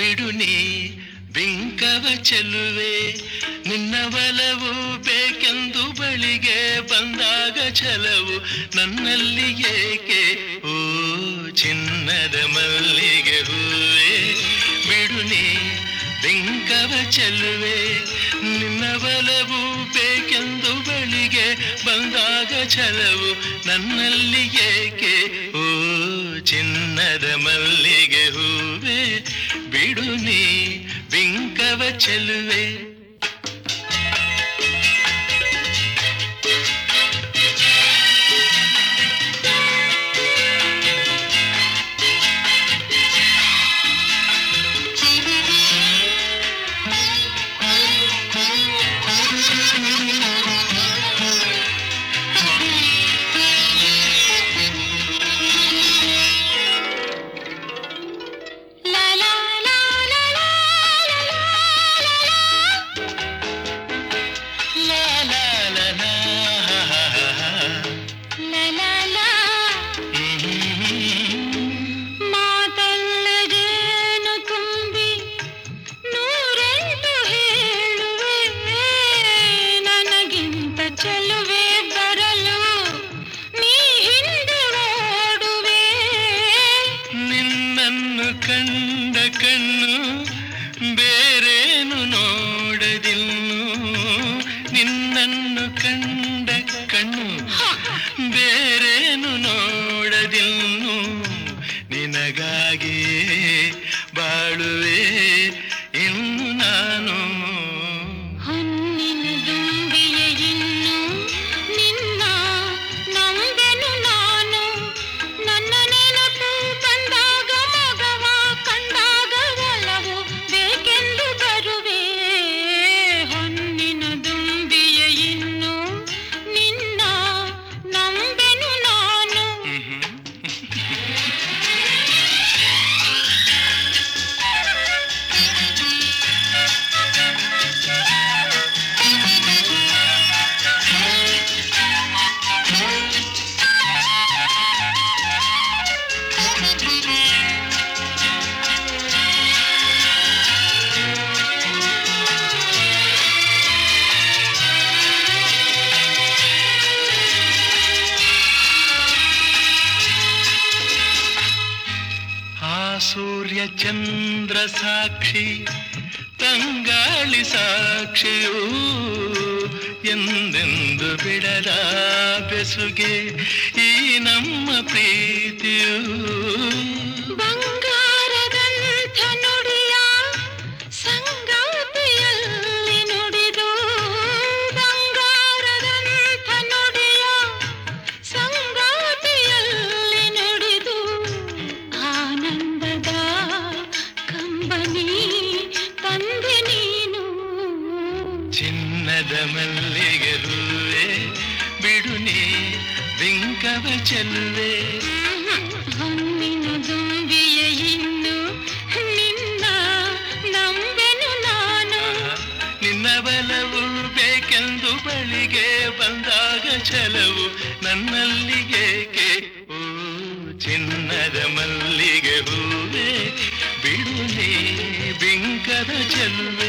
ಬಿಡು ನೀ ಬಿಂಕವ ಚೆಲುವೆ ನಿನ್ನ ಬಲವು ಬೇಕೆಂದು ಬಳಿಗೆ ಬಂದಾಗ ಛಲವು ನನ್ನಲ್ಲಿ ಏಕೆ ಓ ಚಿನ್ನದ ಮಲ್ಲಿಗೆ ಹೂವೆ ಬಿಡು ನೀ ಬಿಂಕವ ಚೆಲುವೆ ನಿನ್ನ ಬಲವು ಬೇಕೆಂದು ಬಳಿಗೆ ಬಂದಾಗ ಛಲವು ನನ್ನಲ್ಲಿ ಏಕೆ ಓ ಚಿನ್ನದ ಮಲ್ಲಿಗೆ ಹೂವೆ ಬಿಡು ನೀ ಬಿಂಕವ ಚೆಲುವೆ ಲಾ ಲಾ ಲಾ ಲಾ ಲಾ ಲಾ ಲಾ ಲಾ ಲಾ ಲಾ ಲಾ ಲಾ ಲಾ ಮಾತಲ್ಲದೇನು ತುಂಬಿ ನೂರೆಂಟು ಹೇಳುವೆ ನನಗಿಂತ ಚೆಲುವೆ ಬರಲು ನೀ ಹಿಂದೆ ಓಡುವೆ ನಿನ್ನನ್ನು ಕಂಡ ಕಣ್ಣು ಬೇರೇನು ನೋಡದಿನ್ನು ನಿನ್ನನ್ನು ಕಂಡ ಕಣ್ಣು ಬೇರೇನು ನೋಡದಿನ್ನು ನಿನಗಾಗಿ ಬಾಳುವೆ ಇನ್ನು ನಾನು ಹೊನ್ನಿನ ದುಂಬಿಯ ಇನ್ನು ನಿನ್ನ ನಂಬೆನು ನಾನು ನನ್ನ ನೆನಪು ಬಂದಾಗ ಮಗವ ಕಂಡಾಗ ಒಲವು ಬೇಕೆಂದು ಬರುವೆ ಹೊನ್ನಿನ ದುಂಬಿಯ ಇನ್ನು ನಿನ್ನ ನಂಬೆನು ನಾನು ಆ ಸೂರ್ಯ ಚಂದ್ರ ಸಾಕ್ಷಿ ತಂಗಾಳಿ ಸಾಕ್ಷಿಯೂ ಎಂದೆಂದು ಬಿಡದ ಬೆಸುಗೆ ಈ ನಮ್ಮ ಪ್ರೀತಿಯೂ ಬಂಗಾರದಂಥ ನುಡಿಯ ಸಂಗಾತಿಯಲ್ಲಿ ನುಡಿದು ಬಂಗಾರದಂಥ ನುಡಿಯ ಸಂಗಾತಿಯಲ್ಲಿ ನುಡಿದು ಆನಂದದ ಕಂಬನಿ ತಂದೆ ನೀನು ಚಿನ್ನದ ಮಲ್ಲಿಗೆ ಹೂವೆ ಬಿಡು ನೀ ಬಿಂಕವ ಚೆಲ್ಲುವೆ ಹೊನ್ನಿನ ದುಂಬಿಯ ಇನ್ನು ನಿನ್ನ ನಂಬೆನು ನಾನು ನಿನ್ನ ಬಲವು ಬೇಕೆಂದು ಬಳಿಗೆ ಬಂದಾಗ ಛಲವು ನನ್ನಲ್ಲಿ ಏಕೆ ಓ ಚಿನ್ನದ ಮಲ್ಲಿಗೆ ಹೂವೆ ಬಿಡು ನೀ ಬಿಂಕದ ಚೆಲುವೆ